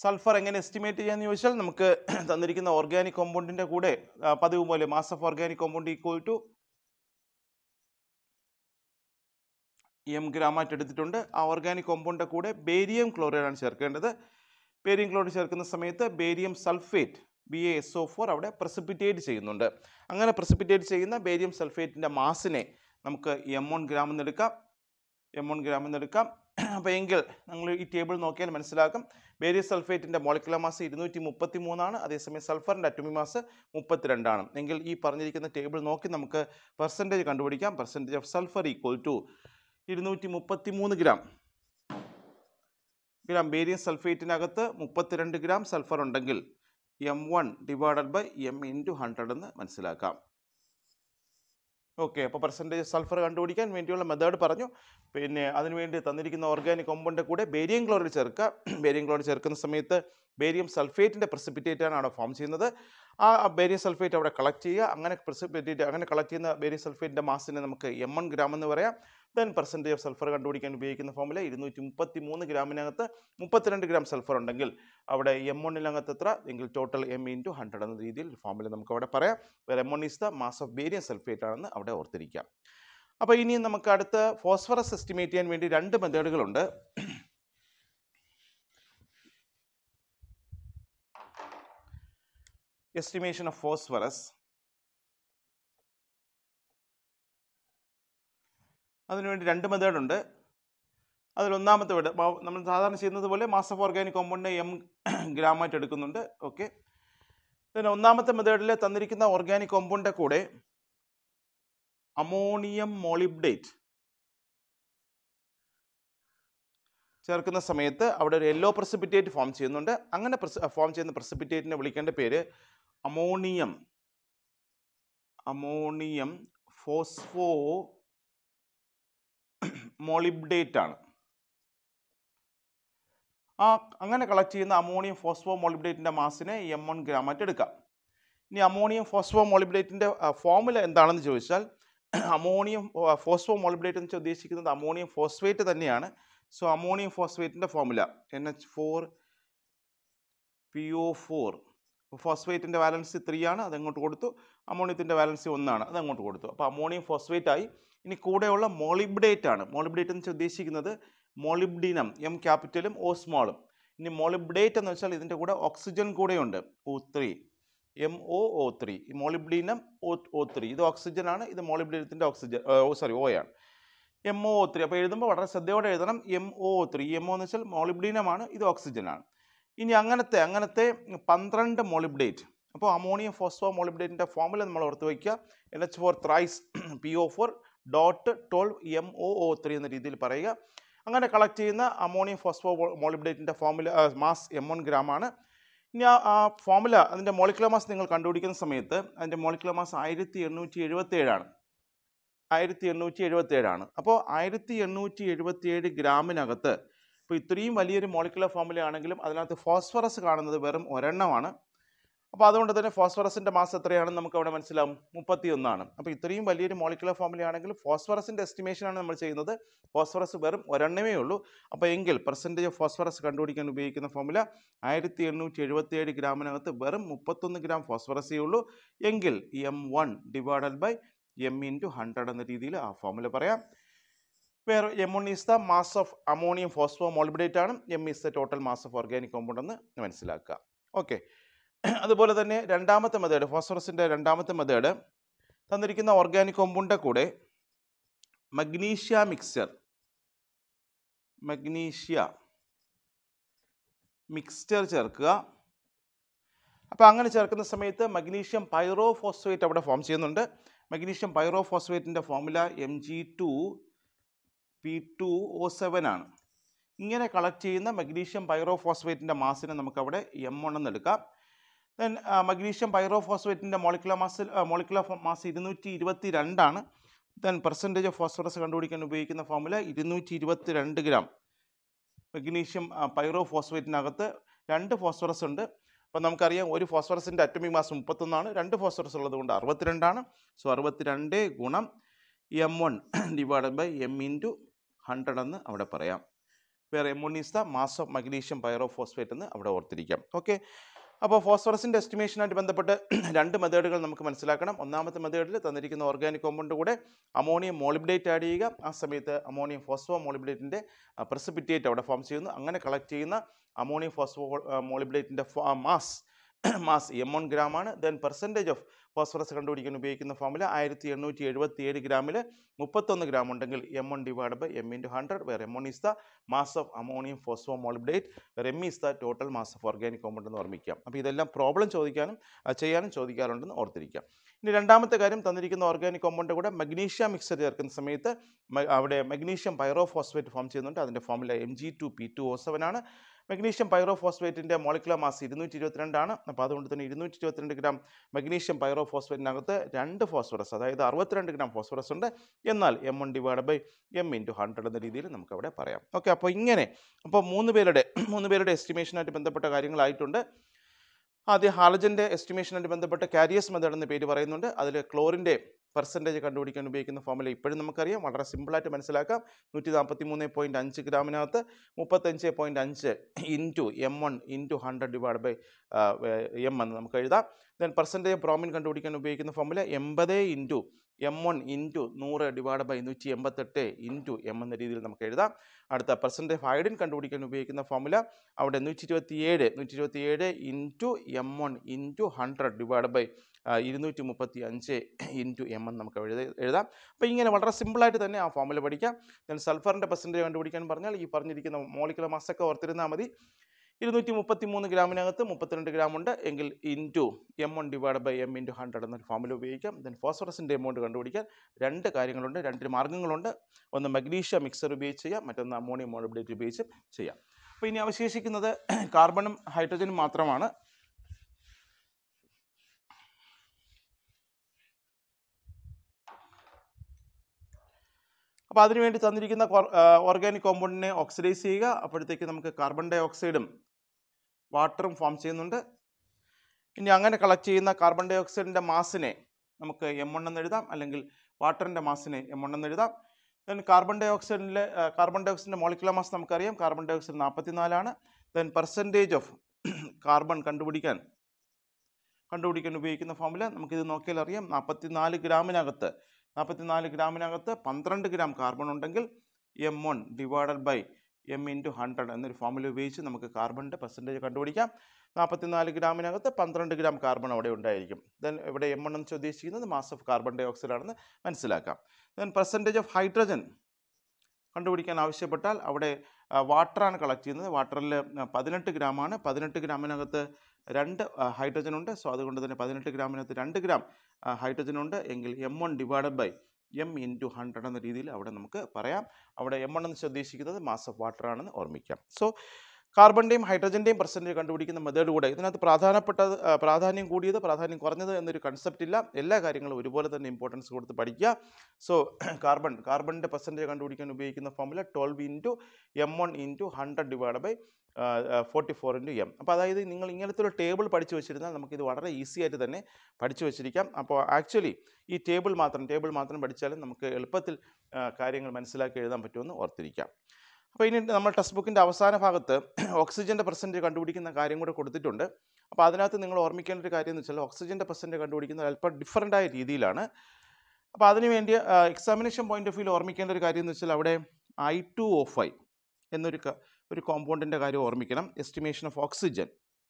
A: സൾഫർ എങ്ങനെ എസ്റ്റിമേറ്റ് ചെയ്യാന്ന് ചോദിച്ചാൽ നമുക്ക് തന്നിരിക്കുന്ന ഓർഗാനിക് കോമ്പൗണ്ടിന്റെ കൂടെ ആ, പതിവ് പോലെ mass of organic compound equal to M ഗ്രാമായിട്ട് എടുത്തിട്ടുണ്ട് ആ ഓർഗാനിക് കോമ്പൗണ്ടിന്റെ കൂടെ ബേരിയം ക്ലോറൈഡ് ആണ് ചേർക്കേണ്ടത് ബേരിയം ക്ലോറൈഡ് ചേർക്കുന്ന സമയത്ത് barium sulphate B A S O four അവിടെ പ്രസിപ്പിറ്റേറ്റ് ചെയ്യുന്നുണ്ട് അങ്ങനെ പ്രസിപ്പിറ്റേറ്റ് ചെയ്യുന്ന ബേരിയം സൾഫേറ്റിന്റെ മാസിനെ നമുക്ക് എം വൺ ഗ്രാം എന്ന് എടുക്കാം എം വൺ ഗ്രാം എന്ന് എടുക്കാം അപ്പോൾ എങ്കിൽ നിങ്ങൾ ഈ ടേബിൾ നോക്കിയാൽ മനസ്സിലാക്കും ബേരിയം സൾഫേറ്റിന്റെ മോളിക്കുലർ മാസ് ഇരുന്നൂറ്റി മുപ്പത്തി മൂന്നാണ് അതേസമയം സൾഫറിന്റെ അറ്റോമിക് മാസ് മുപ്പത്തിരണ്ടാണ് എങ്കിൽ ഈ പറഞ്ഞിരിക്കുന്ന ടേബിൾ നോക്കി നമുക്ക് പെർസെൻറ്റേജ് കണ്ടുപിടിക്കാം percentage of sulphur equal to ഇരുന്നൂറ്റി മുപ്പത്തി മൂന്ന് ഗ്രാം ഗ്രാം ബേരിയം സൾഫേറ്റിനകത്ത് മുപ്പത്തിരണ്ട് ഗ്രാം സൾഫർ ഉണ്ടെങ്കിൽ M one divided by M into hundred എന്ന് മനസ്സിലാക്കാം ഓക്കെ അപ്പോൾ പെർസെൻറ്റേജ് സൾഫർ കണ്ടുപിടിക്കാൻ വേണ്ടിയുള്ള മെത്തേഡ് പറഞ്ഞു പിന്നെ അതിനുവേണ്ടി തന്നിരിക്കുന്ന ഓർഗാനിക് കോമ്പൗണ്ടിൻ്റെ കൂടെ ബേരിയം ക്ലോറൈഡ് ചേർക്കുക ബേരിയം ക്ലോറൈഡ് ചേർക്കുന്ന സമയത്ത് ബേരിയം സൾഫേറ്റിൻ്റെ പ്രസിപ്പിറ്റേറ്റ് ആണ് അവിടെ ഫോം ചെയ്യുന്നത് ആ ബേരിയം സൾഫേറ്റ് അവിടെ കളക്ട് ചെയ്യുക അങ്ങനെ പ്രസിപ്പിറ്റേറ്റ് അങ്ങനെ കളക്ട് ചെയ്യുന്ന ബേരിയം സൾഫേറ്റിൻ്റെ മാസിനെ നമുക്ക് എം വൺ ഗ്രാം എന്ന് പറയാം ദെൻ പെർസെൻറ്റേജ് ഓഫ് സൾഫർ കണ്ടുപിടിക്കാൻ ഉപയോഗിക്കുന്ന ഫോമുല ഇരുന്നൂറ്റി മുപ്പത്തി മൂന്ന് ഗ്രാമിനകത്ത് മുപ്പത്തിരണ്ട് ഗ്രാം സൾഫർ ഉണ്ടെങ്കിൽ അവിടെ എം വണ്ണിനകത്ത് എത്ര എങ്കിൽ ടോട്ടൽ എം ഇൻറ്റു ഹൺഡ്രഡ് എന്ന രീതിയിൽ ഫോമുല നമുക്ക് അവിടെ പറയാം വേറെ M one is the mass of barium sulphate ആണെന്ന് അവിടെ ഓർത്തിരിക്കാം അപ്പോൾ ഇനി നമുക്ക് അടുത്ത ഫോസ്ഫറസ് എസ്റ്റിമേറ്റ് ചെയ്യാൻ വേണ്ടി രണ്ട് മെത്തേഡുകളുണ്ട് എസ്റ്റിമേഷൻ ഓഫ് ഫോസ്ഫറസ് അതിനുവേണ്ടി രണ്ട് മെത്തേഡ് ഉണ്ട് അതിൽ ഒന്നാമത്തെ മെത്തേഡ് നമ്മൾ സാധാരണ ചെയ്യുന്നത് പോലെ മാസ് ഓഫ് ഓർഗാനിക് കോമ്പൗണ്ടിനെ എം ഗ്രാമായിട്ട് എടുക്കുന്നുണ്ട് ഓക്കെ പിന്നെ ഒന്നാമത്തെ മെത്തേഡിൽ തന്നിരിക്കുന്ന ഓർഗാനിക് കോമ്പൗണ്ടിൻ്റെ കൂടെ അമോണിയം മോളിബ്ഡേറ്റ് ചേർക്കുന്ന സമയത്ത് അവിടെ ഒരു യെല്ലോ പ്രസിപ്പിറ്റേറ്റ് ഫോം ചെയ്യുന്നുണ്ട് അങ്ങനെ ഫോം ചെയ്യുന്ന പ്രസിപ്പിറ്റേറ്റിനെ വിളിക്കേണ്ട പേര് അമോണിയം അമോണിയം ഫോസ്ഫോ മോളിബ്ഡേറ്റ് ആണ് ആ അങ്ങനെ കളക്ട് ചെയ്യുന്ന അമോണിയം ഫോസ്ഫോ മോളിബ്ഡേറ്റിൻ്റെ മാസിനെ എം വൺ ഗ്രാമായിട്ട് എടുക്കാം ഇനി അമോണിയം ഫോസ്ഫോ മോളിബ്ഡേറ്റിൻ്റെ ഫോമുല എന്താണെന്ന് ചോദിച്ചാൽ അമോണിയം ഫോസ്ഫോ മോളിബ്ഡേറ്റ് എന്ന് വെച്ചാൽ ഉദ്ദേശിക്കുന്നത് അമോണിയം ഫോസ്ഫേറ്റ് തന്നെയാണ് സോ അമോണിയം ഫോസ്ഫേറ്റിൻ്റെ formula N H four P O four ഫോസ്ഫേറ്റിൻ്റെ വാലൻസി ത്രീ ആണ് അത് അങ്ങോട്ട് കൊടുത്തു അമോണിയത്തിൻ്റെ വാലൻസി ഒന്നാണ് അത് അങ്ങോട്ട് കൊടുത്തു അപ്പോൾ അമോണിയം ഫോസ്ഫേറ്റ് ആയി ഇനി കൂടെയുള്ള മോളിബ്ഡേറ്റ് ആണ് മോളിബ്ഡേറ്റ് എന്ന് വെച്ചാൽ ഉദ്ദേശിക്കുന്നത് മോളിബ്ഡിനം എം ക്യാപിറ്റലും ഓ സ്മോളും ഇനി മോളിബ്ഡേറ്റ് എന്ന് വെച്ചാൽ ഇതിൻ്റെ കൂടെ ഓക്സിജൻ കൂടെയുണ്ട് O three M O O three molybdenum O O three ഇത് ഓക്സിജൻ ആണ് ഇത് മോളിബ്ഡേറ്റത്തിൻ്റെ ഓക്സിജൻ ഓ സോറി ഓ ആണ് എം ഒ ഒ ത്രീ അപ്പോൾ എഴുതുമ്പോൾ വളരെ ശ്രദ്ധയോടെ എഴുതണം M O O three M O എന്ന് വെച്ചാൽ മോളിബ്ഡീനമാണ് ഇത് ഓക്സിജൻ ആണ് ഇനി അങ്ങനത്തെ അങ്ങനത്തെ പന്ത്രണ്ട് മോളിബ്ഡേറ്റ് അപ്പോൾ അമോണിയം ഫോസ്ഫോ മോളിബ്ഡേറ്റിൻ്റെ ഫോമുല നമ്മൾ ഓർത്ത് വയ്ക്കുക N H four thrice P O four dot twelve M O O three എന്ന രീതിയിൽ പറയുക അങ്ങനെ കളക്ട് ചെയ്യുന്ന അമോണിയം ഫോസ്ഫോ മോളിബ്ഡേറ്റിൻ്റെ formula mass M one gram ആണ് ഇനി ആ ആ ഫോമുല അതിൻ്റെ മോളിക്കുലർ മാസ് നിങ്ങൾ കണ്ടുപിടിക്കുന്ന സമയത്ത് അതിൻ്റെ മോളിക്കുലർ മാസ് ആയിരത്തി എണ്ണൂറ്റി എഴുപത്തി ഏഴാണ് ആയിരത്തി എണ്ണൂറ്റി എഴുപത്തി ഏഴാണ് അപ്പോൾ ആയിരത്തി എണ്ണൂറ്റി എഴുപത്തി ഏഴ് ഗ്രാമിനകത്ത് ഇപ്പോൾ ഇത്രയും വലിയൊരു മോളിക്കുലർ ഫോമുല ആണെങ്കിലും അതിനകത്ത് ഫോസ്ഫറസ് കാണുന്നത് വെറും ഒരെണ്ണമാണ് അപ്പോൾ അതുകൊണ്ട് തന്നെ ഫോസ്ഫറസിൻ്റെ മാസ് എത്രയാണെന്ന് നമുക്ക് അവിടെ മനസ്സിലാവും മുപ്പത്തി ഒന്നാണ് അപ്പോൾ ഇത്രയും വലിയൊരു മോളിക്കുലർ ഫോമുല ആണെങ്കിൽ ഫോസ്ഫറസിൻ്റെ എസ്റ്റിമേഷനാണ് നമ്മൾ ചെയ്യുന്നത് ഫോസ്ഫറസ് വെറും ഒരെണ്ണമേ ഉള്ളൂ അപ്പോൾ എങ്കിൽ പെർസെൻറ്റേജ് ഓഫ് ഫോസ്ഫറസ് കണ്ടുപിടിക്കാൻ ഉപയോഗിക്കുന്ന ഫോമുല ആയിരത്തി എണ്ണൂറ്റി എഴുപത്തി ഏഴ് ഗ്രാമിനകത്ത് വെറും മുപ്പത്തൊന്ന് ഗ്രാം ഫോസ്ഫറസേ ഉള്ളൂ എങ്കിൽ M one divided by M into hundred എന്ന രീതിയിൽ ആ ഫോമുല പറയാം വേറെ M one is the mass of ammonium phosphomolybdate ആണ് M is the total mass of organic compound എന്ന് മനസ്സിലാക്കുക ഓക്കെ അതുപോലെ തന്നെ രണ്ടാമത്തെ മെത്തേഡ് ഫോസ്ഫറസിൻ്റെ രണ്ടാമത്തെ മെത്തേഡ് തന്നിരിക്കുന്ന ഓർഗാനിക് കോമ്പൗണ്ടിൻ്റെ കൂടെ മഗ്നീഷ്യ മിക്സ്ചർ മഗ്നീഷ്യ മിക്സ്ചർ ചേർക്കുക അപ്പോൾ അങ്ങനെ ചേർക്കുന്ന സമയത്ത് മഗ്നീഷ്യം പൈറോ ഫോസ്ഫേറ്റ് അവിടെ ഫോം ചെയ്യുന്നുണ്ട് മഗ്നീഷ്യം പൈറോ ഫോസ്ഫേറ്റിൻ്റെ formula M G two P two O seven ആണ് ഇങ്ങനെ കളക്ട് ചെയ്യുന്ന മഗ്നീഷ്യം പൈറോ ഫോസ്ഫേറ്റിൻ്റെ മാസിനെ നമുക്കവിടെ എം വൺ എന്ന് എടുക്കാം ദെൻ മഗ്നീഷ്യം പൈറോ ഫോസ്ഫേറ്റിൻ്റെ മോളിക്കുലർ മാസ് മോളിക്കുലർ മാസ് ഇരുന്നൂറ്റി ഇരുപത്തി രണ്ടാണ് ദെൻ പെർസെൻറ്റേജ് ഓഫ് ഫോസ്ഫറസ് കണ്ടുപിടിക്കാൻ ഉപയോഗിക്കുന്ന ഫോമുല ഇരുന്നൂറ്റി ഇരുപത്തി രണ്ട് ഗ്രാം മഗ്നീഷ്യം പൈറോ ഫോസ്ഫേറ്റിനകത്ത് രണ്ട് ഫോസ്ഫറസ് ഉണ്ട് അപ്പോൾ നമുക്കറിയാം ഒരു ഫോസ്ഫറസിൻ്റെ അറ്റോമിക് മാസ് മുപ്പത്തൊന്നാണ് രണ്ട് ഫോസ്ഫറസ് ഉള്ളത് കൊണ്ട് അറുപത്തിരണ്ടാണ് സോ അറുപത്തിരണ്ട് ഗുണം M one divided by M into hundred എന്ന് അവിടെ പറയാം വേറെ M one is the mass of magnesium pyrophosphate എന്ന് അവിടെ ഓർത്തിരിക്കാം ഓക്കെ അപ്പോൾ ഫോസ്ഫറസിൻ്റെ എസ്റ്റിമേഷനായിട്ട് ബന്ധപ്പെട്ട് രണ്ട് മെത്തേഡുകൾ നമുക്ക് മനസ്സിലാക്കണം ഒന്നാമത്തെ മെത്തേഡിൽ തന്നിരിക്കുന്ന ഓർഗാനിക് കോമ്പൗണ്ട് കൂടെ അമോണിയം മോളിബ്ഡേറ്റ് ആഡ് ചെയ്യുക ആ സമയത്ത് അമോണിയം ഫോസ്ഫോ മോളിബ്ഡേറ്റിൻ്റെ പ്രസിപ്പിറ്റേറ്റ് അവിടെ ഫോം ചെയ്യുന്നു അങ്ങനെ കളക്ട് ചെയ്യുന്ന അമോണിയം ഫോസ്ഫോ മോളിബ്ഡേറ്റിൻ്റെ mass mass M one gram ആണ് ദെൻ പെർസെൻറ്റേജ് ഓഫ് ഫോസ്ഫറസ് കണ്ടുപിടിക്കാൻ ഉപയോഗിക്കുന്ന ഫോമുല ആയിരത്തി എണ്ണൂറ്റി എഴുപത്തി ഏഴ് ഗ്രാമിൽ മുപ്പത്തൊന്ന് ഗ്രാം ഉണ്ടെങ്കിൽ M one divide by M into hundred where M one is the mass of ammonium phosphomolybdate where M is the total mass of organic compound എന്ന് ഓർമ്മിക്കാം അപ്പോൾ ഇതെല്ലാം പ്രോബ്ലം ചോദിക്കാനും ആ, ചെയ്യാനും ചോദിക്കാറുണ്ടെന്ന് ഓർത്തിരിക്കാം ഇനി രണ്ടാമത്തെ കാര്യം തന്നിരിക്കുന്ന ഓർഗാനിക് കോമ്പൗണ്ട് കൂടെ മഗ്നീഷ്യ മിക്സർ ചേർക്കുന്ന സമയത്ത് മ- അവിടെ മഗ്നീഷ്യം പൈറോഫോസ്ഫേറ്റ് ഫോം ചെയ്യുന്നുണ്ട് അതിൻ്റെ formula M G two P two O seven ആണ് മഗ്നീഷ്യം പൈറോഫോസ്ഫേറ്റിൻ്റെ മോളിക്കുലർ മാസ് ഇരുന്നൂറ്റി ഇരുപത്തിരണ്ടാണ് അപ്പോൾ അതുകൊണ്ട് തന്നെ ഇരുന്നൂറ്റി ഇരുപത്തിരണ്ട് ഗ്രാം മഗ്നീഷ്യം പൈറോഫോസ്ഫേറ്റിനകത്ത് രണ്ട് ഫോസ്ഫറസ് അതായത് അറുപത്തിരണ്ട് ഗ്രാം ഫോസ്ഫറസ് ഉണ്ട് എന്നാൽ M one divide by M into hundred എന്ന രീതിയിൽ നമുക്ക് അവിടെ പറയാം ഓക്കെ അപ്പോൾ ഇങ്ങനെ അപ്പോൾ മൂന്ന് പേരുടെ മൂന്ന് പേരുടെ എസ്റ്റിമേഷനായിട്ട് ബന്ധപ്പെട്ട കാര്യങ്ങളായിട്ടുണ്ട് ആദ്യം ഹാലജൻ്റെ എസ്റ്റിമേഷനായിട്ട് ബന്ധപ്പെട്ട കാരിയസ് മെത്തേഡ് എന്ന പേര് പറയുന്നുണ്ട് അതിൽ ക്ലോറിൻ്റെ പെർസെൻറ്റേജ് കണ്ടുപിടിക്കാൻ ഉപയോഗിക്കുന്ന ഫോമുല ഇപ്പോഴും നമുക്കറിയാം വളരെ സിമ്പിളായിട്ട് മനസ്സിലാക്കാം നൂറ്റി നാൽപ്പത്തി മൂന്ന് പോയിൻറ്റ് അഞ്ച് ഗ്രാമിനകത്ത് മുപ്പത്തഞ്ച് പോയിൻറ്റ് അഞ്ച് into M one into hundred divide by M എന്ന് നമുക്ക് എഴുതാം ദെൻ പെർസെൻറ്റേജ് പ്രോമിൻ കണ്ടുപിടിക്കാൻ ഉപയോഗിക്കുന്ന ഫോമുല എൺപത് ഇൻറ്റു എം വൺ ഇൻറ്റു നൂറ് ഡിവൈഡ് ബൈ നൂറ്റി എൺപത്തെട്ട് ഇൻറ്റു എം എന്ന രീതിയിൽ നമുക്ക് എഴുതാം അടുത്ത പെർസെൻറ്റേജ് ഹൈഡിൻ കണ്ടുപിടിക്കാൻ ഉപയോഗിക്കുന്ന ഫോമുല അവിടെ നൂറ്റി ഇരുപത്തി ഏഴ് നൂറ്റി ഇരുപത്തി ഏഴ് into M one into hundred divide by ഇരുന്നൂറ്റി മുപ്പത്തി അഞ്ച് ഇൻറ്റു എം എന്ന് നമുക്ക് എഴുതി എഴുതാം അപ്പോൾ ഇങ്ങനെ വളരെ സിമ്പിളായിട്ട് തന്നെ ആ ഫോമുല പഠിക്കാം ദെൻ സൾഫറിൻ്റെ പെർസെൻറ്റേജ് കണ്ടുപിടിക്കാൻ പറഞ്ഞാൽ ഈ പറഞ്ഞിരിക്കുന്ന മോളിക്കുലർ മാസൊക്കെ ഓർത്തിരുന്നാൽ മതി ഇരുന്നൂറ്റി മുപ്പത്തി മൂന്ന് ഗ്രാമിനകത്ത് മുപ്പത്തിരണ്ട് ഗ്രാം ഉണ്ട് എങ്കിൽ into M one divide by M into hundred എന്നൊരു ഫോമുല ഉപയോഗിക്കാം ദെൻ ഫോസ്ഫറസിൻ്റെ എമൗണ്ട് കണ്ടുപിടിക്കാൻ രണ്ട് കാര്യങ്ങളുണ്ട് രണ്ട് മാർഗ്ഗങ്ങളുണ്ട് ഒന്ന് മഗ്നീഷ്യ മിക്സർ ഉപയോഗിച്ച് ചെയ്യാം മറ്റൊന്ന് അമോണിയം മോളിബ്ഡേറ്റ് ഉപയോഗിച്ച് ചെയ്യാം അപ്പോൾ ഇനി അവശേഷിക്കുന്നത് കാർബണും ഹൈഡ്രജനും മാത്രമാണ് അപ്പോൾ അതിനുവേണ്ടി തന്നിരിക്കുന്ന ഓർഗാനിക് കോമ്പൗണ്ടിനെ ഓക്സിഡൈസ് ചെയ്യുക അപ്പോഴത്തേക്ക് നമുക്ക് കാർബൺ ഡൈ ഓക്സൈഡും വാട്ടറും ഫോം ചെയ്യുന്നുണ്ട് ഇനി അങ്ങനെ കളക്ട് ചെയ്യുന്ന കാർബൺ ഡൈ ഓക്സൈഡിൻ്റെ മാസിനെ നമുക്ക് എം വൺ എന്ന് എഴുതാം അല്ലെങ്കിൽ വാട്ടറിൻ്റെ മാസിനെ എം വൺ എന്ന് എഴുതാം ദെൻ കാർബൺ ഡൈ ഓക്സൈഡിലെ കാർബൺ ഡൈ ഓക്സൈഡിൻ്റെ മോളിക്കുലർ മാസ് നമുക്കറിയാം കാർബൺ ഡൈ ഓക്സൈഡ് നാൽപ്പത്തിനാലാണ് ദെൻ പെർസെൻറ്റേജ് ഓഫ് കാർബൺ കണ്ടുപിടിക്കാൻ കണ്ടുപിടിക്കാൻ ഉപയോഗിക്കുന്ന ഫോമുല നമുക്കിത് നോക്കിയാൽ അറിയാം നാൽപ്പത്തിനാല് ഗ്രാമിനകത്ത് നാൽപ്പത്തിനാല് ഗ്രാമിനകത്ത് പന്ത്രണ്ട് ഗ്രാം കാർബൺ ഉണ്ടെങ്കിൽ M one divided by M into hundred എന്നൊരു ഫോമുല ഉപയോഗിച്ച് നമുക്ക് കാർബണിൻ്റെ പെർസെൻറ്റേജ് കണ്ടുപിടിക്കാം നാൽപ്പത്തിനാല് ഗ്രാമിനകത്ത് പന്ത്രണ്ട് ഗ്രാം കാർബൺ അവിടെ ഉണ്ടായിരിക്കും ദെൻ ഇവിടെ എം വൺ എന്ന് ഉദ്ദേശിക്കുന്നത് mass of carbon dioxide ആണെന്ന് മനസ്സിലാക്കാം ദെൻ പെർസെൻറ്റേജ് ഓഫ് ഹൈഡ്രജൻ കണ്ടുപിടിക്കാൻ ആവശ്യപ്പെട്ടാൽ അവിടെ വാട്ടറാണ് കളക്ട് ചെയ്യുന്നത് വാട്ടറിൽ പതിനെട്ട് ഗ്രാമാണ് പതിനെട്ട് ഗ്രാമിനകത്ത് രണ്ട് ഹൈഡ്രജൻ ഉണ്ട് സോ അതുകൊണ്ട് തന്നെ പതിനെട്ട് ഗ്രാമിനകത്ത് രണ്ട് ഗ്രാം ഹൈഡ്രജൻ ഉണ്ട് എങ്കിൽ M one divided by M into hundred എന്ന രീതിയിൽ അവിടെ നമുക്ക് പറയാം അവിടെ എം വൺ എന്ന് ഉദ്ദേശിക്കുന്നത് മാസ് ഓഫ് വാട്ടർ ആണെന്ന് ഓർമ്മിക്കാം സോ കാർബണിൻ്റെയും ഹൈഡ്രജൻ്റെയും പെർസെൻറ്റേജ് കണ്ടുപിടിക്കുന്ന മെത്തേഡ് കൂടെ ഇതിനകത്ത് പ്രാധാനപ്പെട്ടത് ആ, പ്രാധാന്യം കൂടിയത് പ്രാധാന്യം കുറഞ്ഞത് എന്നൊരു കൺസെപ്റ്റ് ഇല്ല എല്ലാ കാര്യങ്ങളും ഒരുപോലെ തന്നെ ഇമ്പോർട്ടൻസ് കൊടുത്ത് പഠിക്കുക സോ കാർബൺ കാർബണിൻ്റെ പെർസെൻറ്റേജ് കണ്ടുപിടിക്കാൻ ഉപയോഗിക്കുന്ന formula twelve into M one into hundred divide by forty four into M അപ്പോൾ അതായത് നിങ്ങൾ ഇങ്ങനത്തെ ഒരു ടേബിൾ പഠിച്ചു വെച്ചിരുന്നാൽ നമുക്കിത് വളരെ ഈസി ആയിട്ട് തന്നെ പഠിച്ചു വെച്ചിരിക്കാം അപ്പോൾ ആക്ച്വലി ഈ ടേബിൾ മാത്രം ടേബിൾ മാത്രം പഠിച്ചാലും നമുക്ക് എളുപ്പത്തിൽ ആ, കാര്യങ്ങൾ മനസ്സിലാക്കി എഴുതാൻ പറ്റുമെന്ന് ഓർത്തിരിക്കാം അപ്പോൾ ഇനി നമ്മൾ ടെക്സ്റ്റ് ബുക്കിൻ്റെ അവസാന ഭാഗത്ത് ഓക്സിജൻ്റെ പെർസെൻറ്റേജ് കണ്ടുപിടിക്കുന്ന കാര്യം കൂടെ കൊടുത്തിട്ടുണ്ട് അപ്പോൾ അതിനകത്ത് നിങ്ങൾ ഓർമ്മിക്കേണ്ട ഒരു കാര്യം എന്ന് വെച്ചാൽ ഓക്സിജൻ്റെ പെർസെൻറ്റേജ് കണ്ടുപിടിക്കുന്നത് അല്പം ഡിഫറൻ്റ് ആയ രീതിയിലാണ് അപ്പോൾ അതിന് വേണ്ടി എക്സാമിനേഷൻ പോയിന്റ് ഓഫ് വ്യൂ ഓർമ്മിക്കേണ്ട ഒരു കാര്യം എന്ന് വെച്ചാൽ അവിടെ ഐ ടു ഒ ഫൈവ് എന്നൊരു ക- ഒരു കോമ്പൗണ്ടിൻ്റെ കാര്യം ഓർമ്മിക്കണം എസ്റ്റിമേഷൻ ഓഫ് ഓക്സിജൻ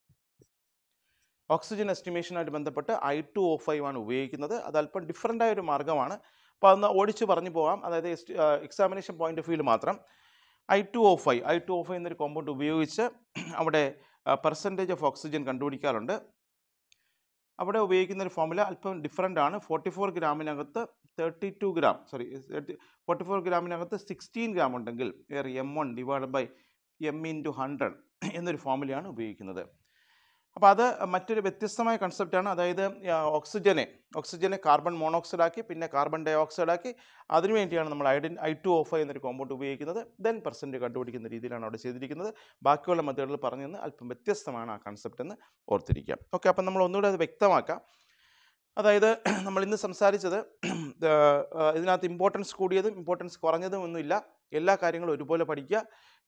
A: ഓക്സിജൻ എസ്റ്റിമേഷനായിട്ട് ബന്ധപ്പെട്ട് ഐ ടു ഒ ഫൈവ് ആണ് ഉപയോഗിക്കുന്നത് അത് അല്പം ഡിഫറൻ്റ് ആയ ഒരു മാർഗ്ഗമാണ് അപ്പോൾ അതൊന്ന് ഓടിച്ച് പറഞ്ഞു പോകാം അതായത് എക്സാമിനേഷൻ പോയിന്റ് ഓഫ് വ്യൂവിൽ മാത്രം I two O five I two O five എന്നൊരു കോമ്പൗണ്ട് ഉപയോഗിച്ച് അവിടെ പെർസെൻറ്റേജ് ഓഫ് ഓക്സിജൻ കണ്ടുപിടിക്കാറുണ്ട് അവിടെ ഉപയോഗിക്കുന്ന ഒരു ഫോമുല അല്പം ഡിഫറൻ്റ് ആണ് ഫോർട്ടി ഫോർ ഗ്രാമിനകത്ത് thirty two gram sorry forty four ഗ്രാമിനകത്ത് സിക്സ്റ്റീൻ ഗ്രാം ഉണ്ടെങ്കിൽ വേറെ M one divide by M into hundred എന്നൊരു ഫോമുലയാണ് ഉപയോഗിക്കുന്നത് അപ്പോൾ അത് മറ്റൊരു വ്യത്യസ്തമായ കൺസെപ്റ്റാണ് അതായത് ആ, ഓക്സിജനെ ഓക്സിജനെ കാർബൺ മോണോക്സൈഡ് ആക്കി പിന്നെ കാർബൺ ഡൈ ഓക്സൈഡ് ആക്കി അതിനുവേണ്ടിയാണ് നമ്മൾ ഐഡൻ ഐ ടു ഓഫ് എന്നൊരു കോമ്പൗണ്ട് ഉപയോഗിക്കുന്നത് ദെൻ പെർസെൻറ്റ് കണ്ടുപിടിക്കുന്ന രീതിയിലാണ് അവിടെ ചെയ്തിരിക്കുന്നത് ബാക്കിയുള്ള മെത്തേഡുകൾ പറഞ്ഞു തന്ന് അല്പം വ്യത്യസ്തമാണ് ആ കൺസെപ്റ്റ് എന്ന് ഓർത്തിരിക്കാം ഓക്കെ അപ്പം നമ്മൾ ഒന്നുകൂടെ അത് വ്യക്തമാക്കാം അതായത് നമ്മൾ ഇന്ന് സംസാരിച്ചത് ആ, ആ, ഇതിനകത്ത് ഇമ്പോർട്ടൻസ് കൂടിയതും ഇമ്പോർട്ടൻസ് കുറഞ്ഞതും ഒന്നുമില്ല എല്ലാ കാര്യങ്ങളും ഒരുപോലെ പഠിക്കുക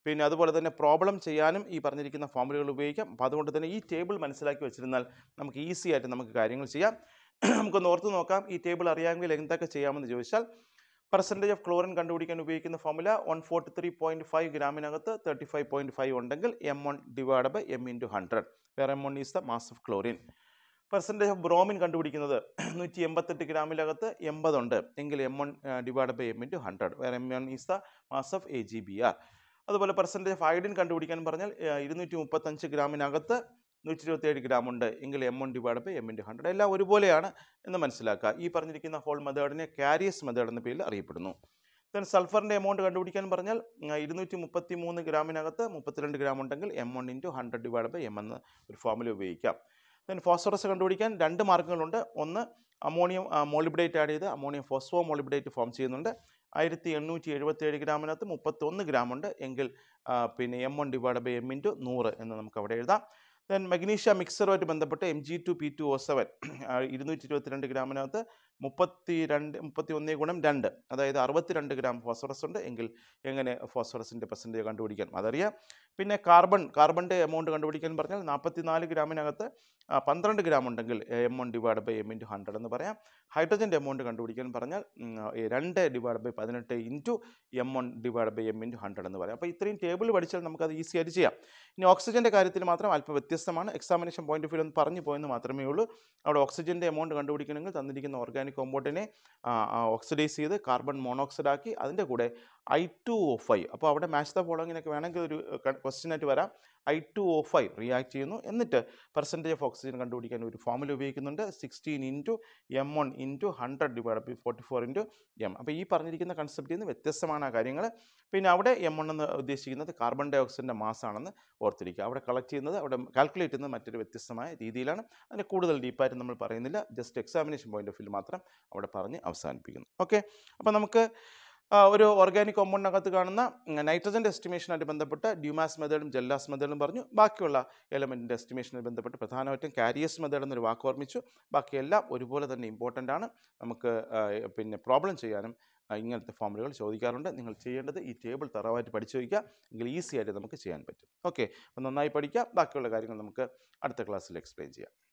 A: പിന്നെ അതുപോലെ തന്നെ പ്രോബ്ലം ചെയ്യാനും ഈ പറഞ്ഞിരിക്കുന്ന ഫോമുലകൾ ഉപയോഗിക്കാം അപ്പോൾ അതുകൊണ്ട് തന്നെ ഈ ടേബിൾ മനസ്സിലാക്കി വെച്ചിരുന്നാൽ നമുക്ക് ഈസി ആയിട്ട് നമുക്ക് കാര്യങ്ങൾ ചെയ്യാം നമുക്കൊന്ന് ഓർത്ത് നോക്കാം ഈ ടേബിൾ അറിയാമെങ്കിൽ എന്തൊക്കെ ചെയ്യാമെന്ന് ചോദിച്ചാൽ പെർസെൻറ്റേജ് ഓഫ് ക്ലോറിൻ കണ്ടുപിടിക്കാൻ ഉപയോഗിക്കുന്ന formula one forty three point five ഗ്രാമിനകത്ത് തേർട്ടി ഫൈവ് പോയിൻറ്റ് ഫൈവ് ഉണ്ടെങ്കിൽ M one divide by M into hundred where M one is the mass of chlorine percentage of bromine കണ്ടുപിടിക്കുന്നത് നൂറ്റി എൺപത്തെട്ട് ഗ്രാമിനകത്ത് എൺപതുണ്ട് എങ്കിൽ M one divide by M into hundred where M one is the mass of A G B R അതുപോലെ percentage of iodine കണ്ടുപിടിക്കാൻ പറഞ്ഞാൽ ഇരുന്നൂറ്റി മുപ്പത്തഞ്ച് ഗ്രാമിനകത്ത് നൂറ്റി ഇരുപത്തേഴ് ഗ്രാം ഉണ്ട് എങ്കിൽ M one divide by M into hundred എല്ലാം ഒരുപോലെയാണ് എന്ന് മനസ്സിലാക്കുക ഈ പറഞ്ഞിരിക്കുന്ന ഹോൾ മെത്തേഡിനെ കാരിയസ് മെത്തേഡ് എന്ന പേരിൽ അറിയപ്പെടുന്നു ദെൻ സൾഫറിൻ്റെ എമൗണ്ട് കണ്ടുപിടിക്കാൻ പറഞ്ഞാൽ ഇരുന്നൂറ്റി മുപ്പത്തി മൂന്ന് ഗ്രാമിനകത്ത് മുപ്പത്തിരണ്ട് ഗ്രാം ഉണ്ടെങ്കിൽ M one into hundred divide by M എന്ന ഒരു ഫോമുല ഉപയോഗിക്കാം ദെൻ ഫോസ്ഫറസ് കണ്ടുപിടിക്കാൻ രണ്ട് മാർഗങ്ങളുണ്ട് ഒന്ന് അമോണിയം മോളിബിഡേറ്റ് ആഡ് ചെയ്ത് അമോണിയം ഫോസ്ഫോ മോളിബിഡേറ്റ് ഫോം ചെയ്യുന്നുണ്ട് ആയിരത്തി എണ്ണൂറ്റി എഴുപത്തേഴ് ഗ്രാമിനകത്ത് മുപ്പത്തൊന്ന് ഗ്രാം ഉണ്ട് എങ്കിൽ ആ, പിന്നെ M one divide by M into നൂറ് എന്ന് നമുക്ക് അവിടെ എഴുതാം ദെൻ മഗ്നീഷ്യ മിക്സറുമായിട്ട് ബന്ധപ്പെട്ട് M G two P two O seven ഇരുന്നൂറ്റി ഇരുപത്തിരണ്ട് ഗ്രാമിനകത്ത് മുപ്പത്തി രണ്ട് മുപ്പത്തി ഒന്ന് ഗുണം രണ്ട് അതായത് അറുപത്തിരണ്ട് ഗ്രാം ഫോസ്ഫറസ് ഉണ്ട് എങ്കിൽ എങ്ങനെ ഫോസ്ഫറസിൻ്റെ പെർസെൻറ്റേജ് കണ്ടുപിടിക്കാൻ അതറിയാം പിന്നെ കാർബൺ കാർബണിൻ്റെ എമൗണ്ട് കണ്ടുപിടിക്കാൻ പറഞ്ഞാൽ നാൽപ്പത്തി നാല് ഗ്രാമിനകത്ത് ആ, പന്ത്രണ്ട് ഗ്രാം ഉണ്ടെങ്കിൽ M one divide by M into hundred എന്ന് പറയാം ഹൈഡ്രജൻ്റെ എമൗണ്ട് കണ്ടുപിടിക്കാൻ പറഞ്ഞാൽ ഉം, ഈ രണ്ട് ഡിവൈഡ് ബൈ പതിനെട്ട് into M one divide by M into hundred എന്ന് പറയാം അപ്പോൾ ഇത്രയും ടേബിൾ പഠിച്ചാൽ നമുക്കത് ഈസി ആയിട്ട് ചെയ്യാം ഇനി ഓക്സിജൻ്റെ കാര്യത്തിൽ മാത്രം അല്പം വ്യത്യസ്തമാണ് എക്സാമിനേഷൻ പോയിന്റ് ഓഫ് വ്യൂ ഒന്ന് പറഞ്ഞു പോയെന്ന് മാത്രമേ ഉള്ളൂ അവിടെ ഓക്സിജൻ്റെ എമൗണ്ട് കണ്ടുപിടിക്കണമെങ്കിൽ തന്നിരിക്കുന്ന ഓർഗാനിക് കോമ്പൗണ്ടിനെ ഓക്സിഡൈസ് ചെയ്ത് കാർബൺ മോണോക്സൈഡ് ആക്കി അതിൻ്റെ കൂടെ ഐ ടു ഒ ഫൈവ് അപ്പോൾ അവിടെ മാച്ച് ദ ഫോളോങ്ങിനൊക്കെ വേണമെങ്കിൽ ഒരു ക്വസ്റ്റ്യൻ ആയിട്ട് വരാം I two O five react ചെയ്യുന്നു എന്നിട്ട് പെർസെൻറ്റേജ് ഓഫ് ഓക്സിജൻ കണ്ടുപിടിക്കാൻ ഒരു ഫോമുല ഉപയോഗിക്കുന്നുണ്ട് sixteen into M one into hundred divide by forty four into M അപ്പോൾ ഈ പറഞ്ഞിരിക്കുന്ന കൺസെപ്റ്റിൽ നിന്ന് വ്യത്യസ്തമാണ് ആ കാര്യങ്ങൾ പിന്നെ അവിടെ എം വൺ എന്ന് ഉദ്ദേശിക്കുന്നത് കാർബൺ ഡൈ ഓക്സൈഡിൻ്റെ മാസാണെന്ന് ഓർത്തിരിക്കുക അവിടെ കളക്ട് ചെയ്യുന്നത് അവിടെ കാൽക്കുലേറ്റ് ചെയ്യുന്നത് മറ്റൊരു വ്യത്യസ്തമായ രീതിയിലാണ് അതിന് കൂടുതൽ ഡീപ്പായിട്ട് നമ്മൾ പറയുന്നില്ല just examination point of view മാത്രം അവിടെ പറഞ്ഞ് അവസാനിപ്പിക്കുന്നു ഓക്കെ അപ്പോൾ നമുക്ക് ആ, ഒരു ഓർഗാനിക് കോമ്പൗണ്ടിനകത്ത് കാണുന്ന നൈട്രജൻ്റെ എസ്റ്റിമേഷനായിട്ട് ബന്ധപ്പെട്ട് ഡ്യൂമാസ് മെത്തേഡും ജെല്ലാസ് മെത്തേഡും പറഞ്ഞു ബാക്കിയുള്ള എലമെൻറ്റിൻ്റെ എസ്റ്റിമേഷനുമായി ബന്ധപ്പെട്ട് പ്രധാനമായിട്ടും കാരിയസ് മെത്തേഡ് എന്നൊരു വാക്ക് ഓർമ്മിച്ചു ബാക്കിയെല്ലാം ഒരുപോലെ തന്നെ ഇമ്പോർട്ടൻ്റ് ആണ് നമുക്ക് ആ, പിന്നെ പ്രോബ്ലം ചെയ്യാനും ആ, ഇങ്ങനത്തെ ഫോമുലകൾ ചോദിക്കാറുണ്ട് നിങ്ങൾ ചെയ്യേണ്ടത് ഈ ടേബിൾ തറവായിട്ട് പഠിച്ചു വയ്ക്കുക എങ്കിൽ ഈസി ആയിട്ട് നമുക്ക് ചെയ്യാൻ പറ്റും ഓക്കെ അപ്പോൾ നന്നായി പഠിക്കുക ബാക്കിയുള്ള കാര്യങ്ങൾ നമുക്ക് അടുത്ത ക്ലാസ്സിൽ എക്സ്പ്ലെയിൻ ചെയ്യാം